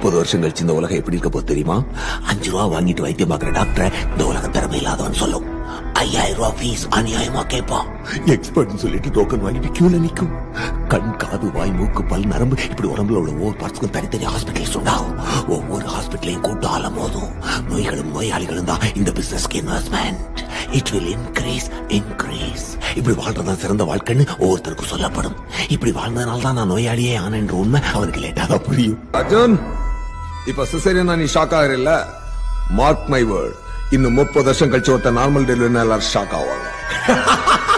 முப்பது வருஷம் கழிச்சு இந்த உலகம் எப்படி இருக்க போகுது தெரியுமா அஞ்சு ரூபா வாங்கிட்டு வைத்தியம் பார்க்கிற டாக்டர் இந்த உலகம் திறமை இல்லாதவன் சொல்லும் ஐயாயிரம் ரூபாய் ஃபீஸ் அநியாயமா கேட்பான் எக்ஸ்பர்ட் சொல்லிட்டு டோக்கன் வாங்கிட்டு கியூல நிக்கும் கண் காது வாய் மூக்கு பல் நரம்பு இப்படி உடம்புல உள்ள ஒவ்வொரு பார்ட்ஸ்க்கும் தனித்தனி ஹாஸ்பிட்டல்ஸ் உண்டாகும் ஒவ்வொரு ஹாஸ்பிட்டலையும் கூட்டு ஆலம் போதும் நோய்களும் நோயாளிகளும் தான் இந்த பிசினஸ்க்கு investment it will increase increase இப்படி வாழ்றதா சிறந்த வாழ்க்கைன்னு ஒவ்வொருத்தருக்கும் சொல்லப்படும் இப்படி வாழ்ந்ததுனால தான் நான் நோயாளியே ஆனேன்ற உண்மை அவனுக்கு லேட்டா தான் புரியும் அர்ஜுன் இப்ப சிசரியனா நீ ஷாக் ஆகுறில்ல மார்க் மை வேர்ட் இன்னும் முப்பது வருஷம் கழிச்சு ஒருத்தன் நார்மல் டெலிவரி எல்லாரும் ஷாக் ஆவாங்க